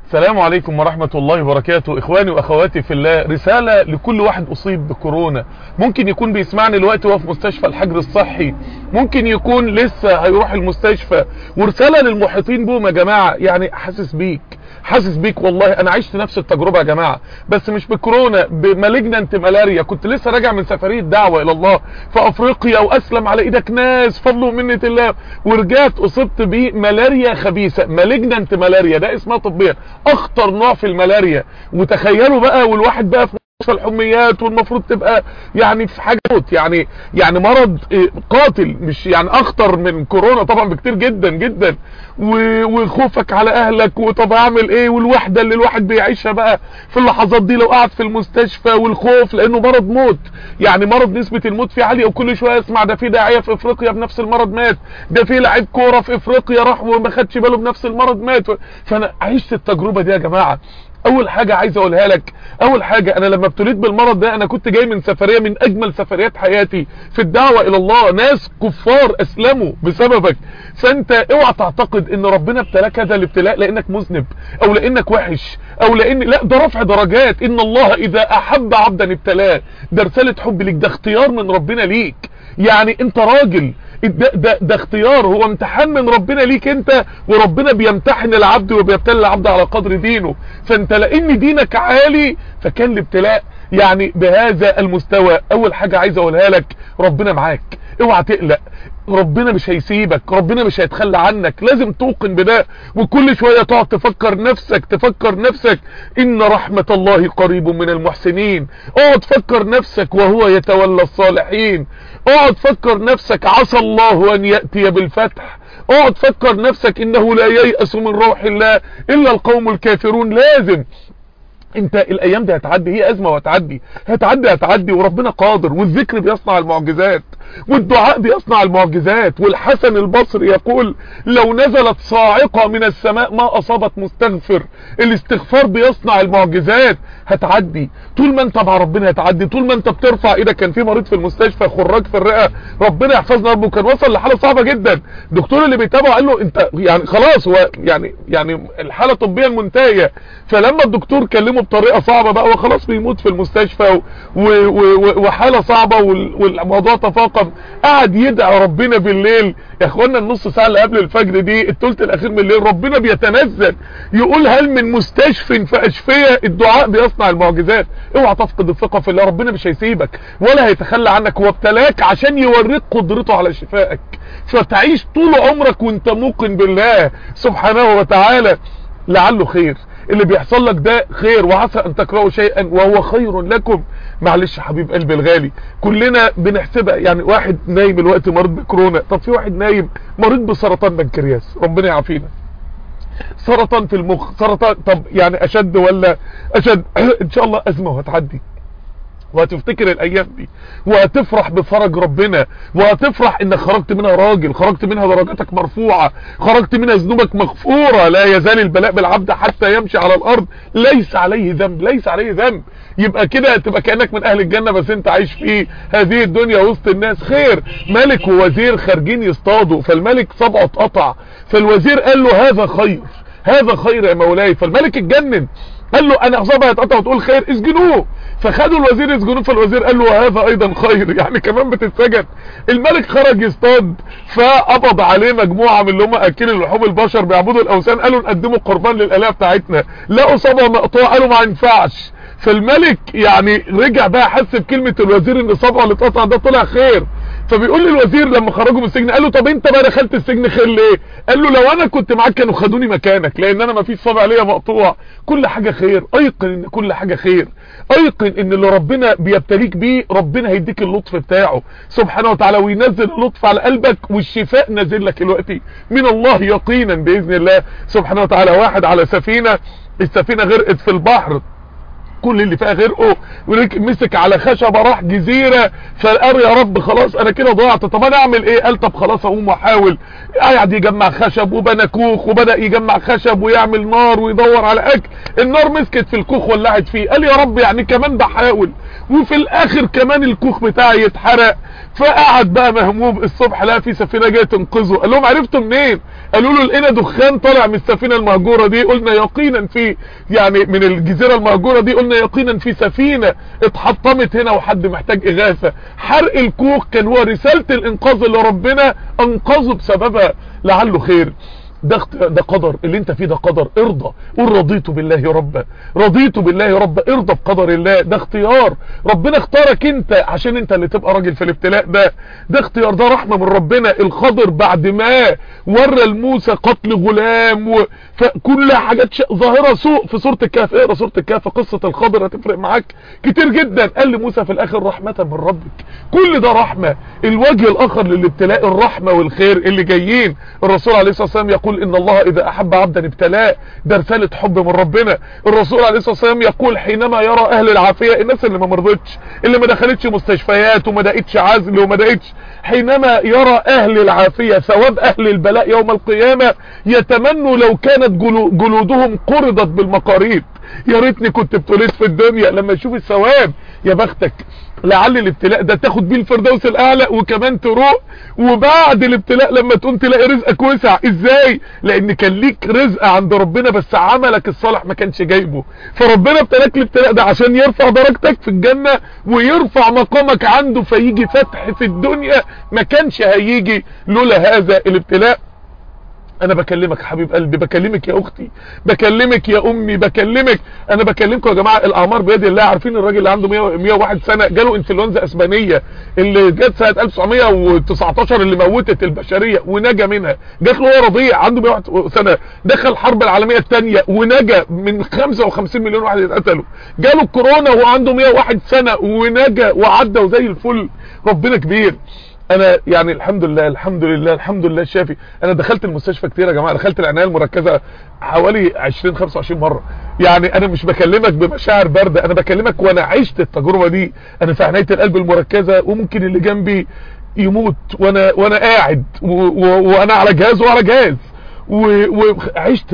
السلام عليكم ورحمة الله وبركاته اخواني واخواتي في الله رسالة لكل واحد اصيب بكورونا ممكن يكون بيسمعني الوقت وهو في مستشفى الحجر الصحي ممكن يكون لسه هيروح المستشفى ورسالة للمحيطين بهم يا جماعة يعني حاسس بيك حاسس بيك والله انا عشت نفس التجربة يا جماعة بس مش بكورونا بمالجنانت ملاريا كنت لسه راجع من سفرية دعوة الى الله في افريقيا واسلم على ايدك ناس فضل ومنة الله ورجعت اصبت بملاريا خبيثة مالجنانت ملاريا ده اسمها طبيا اخطر نوع في الملاريا وتخيلوا بقى والواحد بقى في مستشفى الحميات والمفروض تبقى يعني في حاجه موت يعني يعني مرض قاتل مش يعني اخطر من كورونا طبعا بكتير جدا جدا وخوفك على اهلك وطب اعمل ايه والوحده اللي الواحد بيعيشها بقى في اللحظات دي لو قعد في المستشفى والخوف لانه مرض موت يعني مرض نسبه الموت فيه عاليه وكل شويه اسمع ده في داعيه في افريقيا بنفس المرض مات ده في لعيب كوره في افريقيا راح وما خدش باله بنفس المرض مات فانا عشت التجربه دي يا جماعه اول حاجة عايز اقولها لك اول حاجة انا لما ابتليت بالمرض ده انا كنت جاي من سفرية من اجمل سفريات حياتي في الدعوة الى الله ناس كفار اسلموا بسببك فانت اوعى تعتقد ان ربنا ابتلاك هذا الابتلاء لانك مذنب او لانك وحش او لان لا ده رفع درجات ان الله اذا احب عبدا ابتلاه ده رسالة حب ليك ده اختيار من ربنا ليك يعني انت راجل ده, ده, ده اختيار هو امتحان من ربنا ليك انت وربنا بيمتحن العبد وبيبتلي العبد على قدر دينه فانت لان دينك عالي فكان الابتلاء يعني بهذا المستوى اول حاجة عايز اقولها لك ربنا معاك اوعى تقلق ربنا مش هيسيبك ربنا مش هيتخلى عنك لازم توقن بده وكل شوية تقعد تفكر نفسك تفكر نفسك ان رحمة الله قريب من المحسنين اقعد فكر نفسك وهو يتولى الصالحين اقعد فكر نفسك عسى الله ان يأتي بالفتح اقعد فكر نفسك انه لا ييأس من روح الله الا القوم الكافرون لازم انت الايام دي هتعدي هي ازمة وهتعدي هتعدي هتعدي وربنا قادر والذكر بيصنع المعجزات والدعاء بيصنع المعجزات والحسن البصري يقول لو نزلت صاعقة من السماء ما اصابت مستغفر الاستغفار بيصنع المعجزات هتعدي طول ما انت مع ربنا هتعدي طول ما انت بترفع ايدك كان في مريض في المستشفى خراج في الرئة ربنا يحفظنا ربه كان وصل لحالة صعبة جدا الدكتور اللي بيتابعه قال له انت يعني خلاص هو يعني يعني الحالة طبيا منتهية فلما الدكتور كلمه بطريقة صعبة بقى هو خلاص بيموت في المستشفى و و وحالة صعبة والموضوع تفاقم قعد يدعي ربنا بالليل يا اخوانا النص ساعة اللي قبل الفجر دي الثلث الاخير من الليل ربنا بيتنزل يقول هل من مستشف فاشفية الدعاء بيصنع المعجزات اوعى تفقد الثقة في الله ربنا مش هيسيبك ولا هيتخلى عنك هو ابتلاك عشان يوريك قدرته على شفائك فتعيش طول عمرك وانت موقن بالله سبحانه وتعالى لعله خير اللي بيحصل لك ده خير وعسى ان تكرهوا شيئا وهو خير لكم معلش يا حبيب قلبي الغالي كلنا بنحسبها يعني واحد نايم الوقت مريض بكورونا طب في واحد نايم مريض بسرطان بنكرياس ربنا يعافينا سرطان في المخ سرطان طب يعني اشد ولا اشد ان شاء الله ازمه وهتعدي وهتفتكر الايام دي وهتفرح بفرج ربنا وهتفرح انك خرجت منها راجل خرجت منها درجاتك مرفوعة خرجت منها ذنوبك مغفورة لا يزال البلاء بالعبد حتى يمشي على الارض ليس عليه ذنب ليس عليه ذنب يبقى كده تبقى كأنك من اهل الجنة بس انت عايش في هذه الدنيا وسط الناس خير ملك ووزير خارجين يصطادوا فالملك صبعه اتقطع فالوزير قال له هذا خير هذا خير يا مولاي فالملك اتجنن قال له انا صبعي اتقطع وتقول خير اسجنوه فخدوا الوزير يسجنوه فالوزير قال له هذا ايضا خير يعني كمان بتتسجن الملك خرج يصطاد فقبض عليه مجموعة من اللي هم اكلوا لحوم البشر بيعبدوا الاوثان قالوا نقدموا قربان للالهه بتاعتنا لقوا صبع مقطوع قالوا ما ينفعش فالملك يعني رجع بقى حس بكلمة الوزير ان صبعه اللي اتقطع ده طلع خير فبيقول للوزير لما خرجوا من السجن قال له طب انت بقى دخلت السجن خير ليه قال له لو انا كنت معاك كانوا خدوني مكانك لان انا ما فيش صبع ليا مقطوع كل حاجة خير ايقن ان كل حاجة خير ايقن ان اللي ربنا بيبتليك بيه ربنا هيديك اللطف بتاعه سبحانه وتعالى وينزل اللطف على قلبك والشفاء نازل لك دلوقتي من الله يقينا باذن الله سبحانه وتعالى واحد على سفينة السفينة غرقت في البحر كل اللي فيها غرقه مسك على خشبه راح جزيره فقال يا رب خلاص انا كده ضيعت طب انا اعمل ايه قال طب خلاص اقوم واحاول قاعد يجمع خشب وبنى كوخ وبدا يجمع خشب ويعمل نار ويدور على اكل النار مسكت في الكوخ ولعت فيه قال يا رب يعني كمان بحاول وفي الاخر كمان الكوخ بتاعي يتحرق فقعد بقى مهموم الصبح لقى في سفينه جايه تنقذه قال لهم عرفتوا منين قالوا له لقينا دخان طالع من السفينه المهجوره دي قلنا يقينا في يعني من الجزيره المهجوره دي قلنا يقينا في سفينه اتحطمت هنا وحد محتاج اغاثه حرق الكوخ كان هو رساله الانقاذ اللي ربنا انقذه بسببها لعله خير ده ده قدر اللي انت فيه ده قدر ارضى قول رضيت بالله ربا رضيت بالله ربا ارضى بقدر الله ده اختيار ربنا اختارك انت عشان انت اللي تبقى راجل في الابتلاء ده ده اختيار ده رحمة من ربنا الخضر بعد ما ورى لموسى قتل غلام و... فكل حاجات ش... ظاهرة سوء في سورة الكهف اقرا سورة الكهف قصة الخضر هتفرق معاك كتير جدا قال لموسى في الاخر رحمة من ربك كل ده رحمة الوجه الاخر للابتلاء الرحمة والخير اللي جايين الرسول عليه الصلاة والسلام يقول يقول ان الله اذا احب عبدا ابتلاه ده رسالة حب من ربنا الرسول عليه الصلاة والسلام يقول حينما يرى اهل العافية الناس اللي ما مرضتش اللي ما دخلتش مستشفيات وما دقتش عزل وما دقتش حينما يرى اهل العافية ثواب اهل البلاء يوم القيامة يتمنوا لو كانت جلودهم قرضت بالمقاريض يا ريتني كنت ابتليت في الدنيا لما اشوف الثواب يا بختك لعل الابتلاء ده تاخد بيه الفردوس الاعلى وكمان تروق وبعد الابتلاء لما تقوم تلاقي رزقك وسع ازاي لان كان ليك رزق عند ربنا بس عملك الصالح ما كانش جايبه فربنا ابتلاك الابتلاء ده عشان يرفع درجتك في الجنة ويرفع مقامك عنده فيجي فتح في الدنيا ما كانش هيجي لولا هذا الابتلاء انا بكلمك حبيب قلبي بكلمك يا اختي بكلمك يا امي بكلمك انا بكلمكم يا جماعه الاعمار بيد الله عارفين الراجل اللي عنده 101 سنه جاله انفلونزا اسبانيه اللي جت سنه 1919 اللي موتت البشريه ونجا منها جات له هو رضيع عنده 101 سنه دخل الحرب العالميه الثانيه ونجا من 55 مليون واحد اتقتلوا جاله الكورونا وهو عنده 101 سنه ونجا وعدى وزي الفل ربنا كبير انا يعني الحمد لله الحمد لله الحمد لله شافي انا دخلت المستشفى كتير يا جماعه دخلت العنايه المركزه حوالي 20 25 مره يعني انا مش بكلمك بمشاعر بارده انا بكلمك وانا عشت التجربه دي انا في عنايه القلب المركزه وممكن اللي جنبي يموت وانا وانا قاعد وانا على جهاز وعلى جهاز وعشت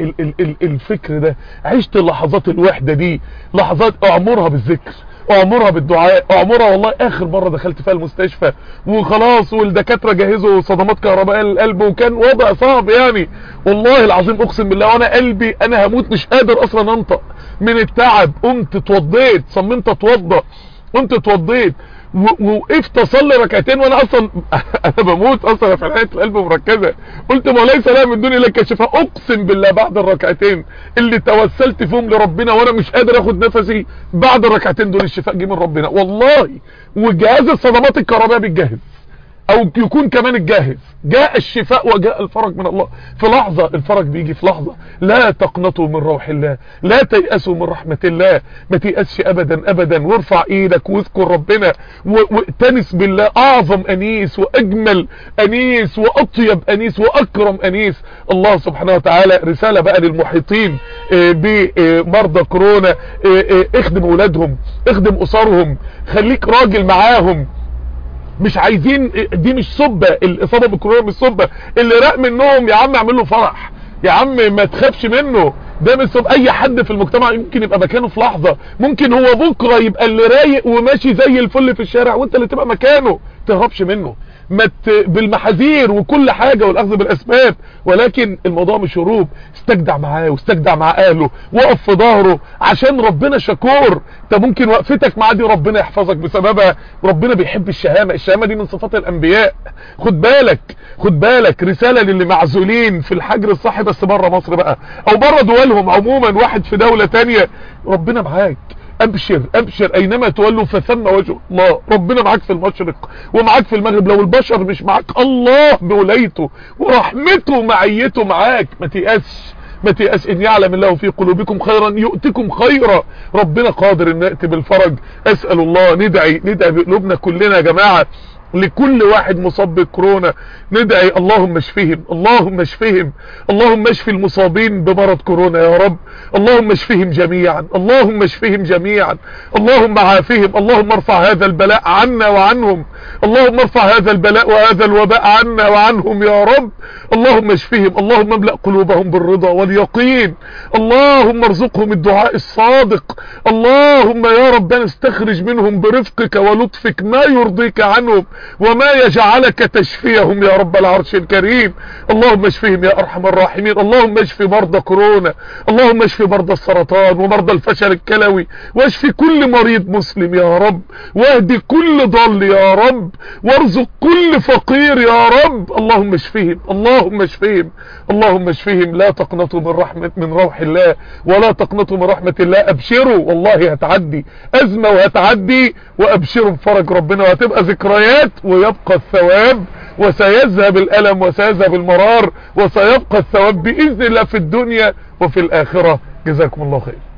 الفكر ده عشت لحظات الوحدة دي لحظات اعمرها بالذكر اعمرها بالدعاء اعمرها والله اخر مرة دخلت فيها المستشفى وخلاص والدكاترة جهزوا صدمات كهرباء القلب وكان وضع صعب يعني والله العظيم اقسم بالله وانا قلبي انا هموت مش قادر اصلا انطق من التعب قمت اتوضيت صممت اتوضى قمت اتوضيت ووقفت اصلي ركعتين وانا اصلا انا بموت اصلا في عنايه القلب مركزه قلت ما ليس لها من دون لك شفاء اقسم بالله بعد الركعتين اللي توسلت فيهم لربنا وانا مش قادر اخد نفسي بعد الركعتين دول الشفاء جه من ربنا والله وجهاز الصدمات الكهربائيه بيتجهز او يكون كمان الجاهز جاء الشفاء وجاء الفرج من الله في لحظة الفرج بيجي في لحظة لا تقنطوا من روح الله لا تيأسوا من رحمة الله ما تيأسش ابدا ابدا وارفع ايدك واذكر ربنا واتنس بالله اعظم انيس واجمل انيس واطيب انيس واكرم انيس الله سبحانه وتعالى رسالة بقى للمحيطين بمرضى كورونا اخدم اولادهم اخدم اسرهم خليك راجل معاهم مش عايزين دي مش صبة الاصابة بالكورونا مش صبة اللي راق منهم يا عم اعمل له فرح يا عم ما تخافش منه ده مش صبة اي حد في المجتمع يمكن يبقى مكانه في لحظة ممكن هو بكرة يبقى اللي رايق وماشي زي الفل في الشارع وانت اللي تبقى مكانه تهربش منه ما بالمحاذير وكل حاجة والاخذ بالاسباب ولكن الموضوع مش هروب استجدع معاه واستجدع مع اهله وقف في ظهره عشان ربنا شكور انت ممكن وقفتك معاه دي ربنا يحفظك بسببها ربنا بيحب الشهامة الشهامة دي من صفات الانبياء خد بالك خد بالك رسالة للي معزولين في الحجر الصحي بس بره مصر بقى او بره دولهم عموما واحد في دولة تانية ربنا معاك ابشر ابشر اينما تولوا فثم وجه الله ربنا معاك في المشرق ومعاك في المغرب لو البشر مش معاك الله بولايته ورحمته ومعيته معاك ما تيأسش ما تيأس ان يعلم الله في قلوبكم خيرا يؤتكم خيرا ربنا قادر ان يأتي بالفرج اسأل الله ندعي ندعي بقلوبنا كلنا يا جماعة لكل واحد مصاب بكورونا ندعي اللهم اشفهم اللهم اشفهم اللهم اشف المصابين بمرض كورونا يا رب اللهم اشفهم جميعا اللهم اشفهم جميعا اللهم عافهم اللهم ارفع هذا البلاء عنا وعنهم اللهم ارفع هذا البلاء وهذا الوباء عنا وعنهم يا رب اللهم اشفهم اللهم املأ قلوبهم بالرضا واليقين اللهم ارزقهم الدعاء الصادق اللهم يا ربنا استخرج منهم برفقك ولطفك ما يرضيك عنهم وما يجعلك تشفيهم يا رب العرش الكريم اللهم اشفهم يا ارحم الراحمين اللهم اشف مرضى كورونا اللهم اشف مرضى السرطان ومرضى الفشل الكلوي واشف كل مريض مسلم يا رب واهدي كل ضال يا رب وارزق كل فقير يا رب اللهم اشفهم اللهم اشفهم اللهم اشفهم لا تقنطوا من رحمة من روح الله ولا تقنطوا من رحمة الله ابشروا والله هتعدي ازمة وهتعدي وابشروا بفرج ربنا وهتبقى ذكريات ويبقى الثواب وسيذهب الألم وسيذهب المرار وسيبقى الثواب بإذن الله في الدنيا وفي الآخرة جزاكم الله خير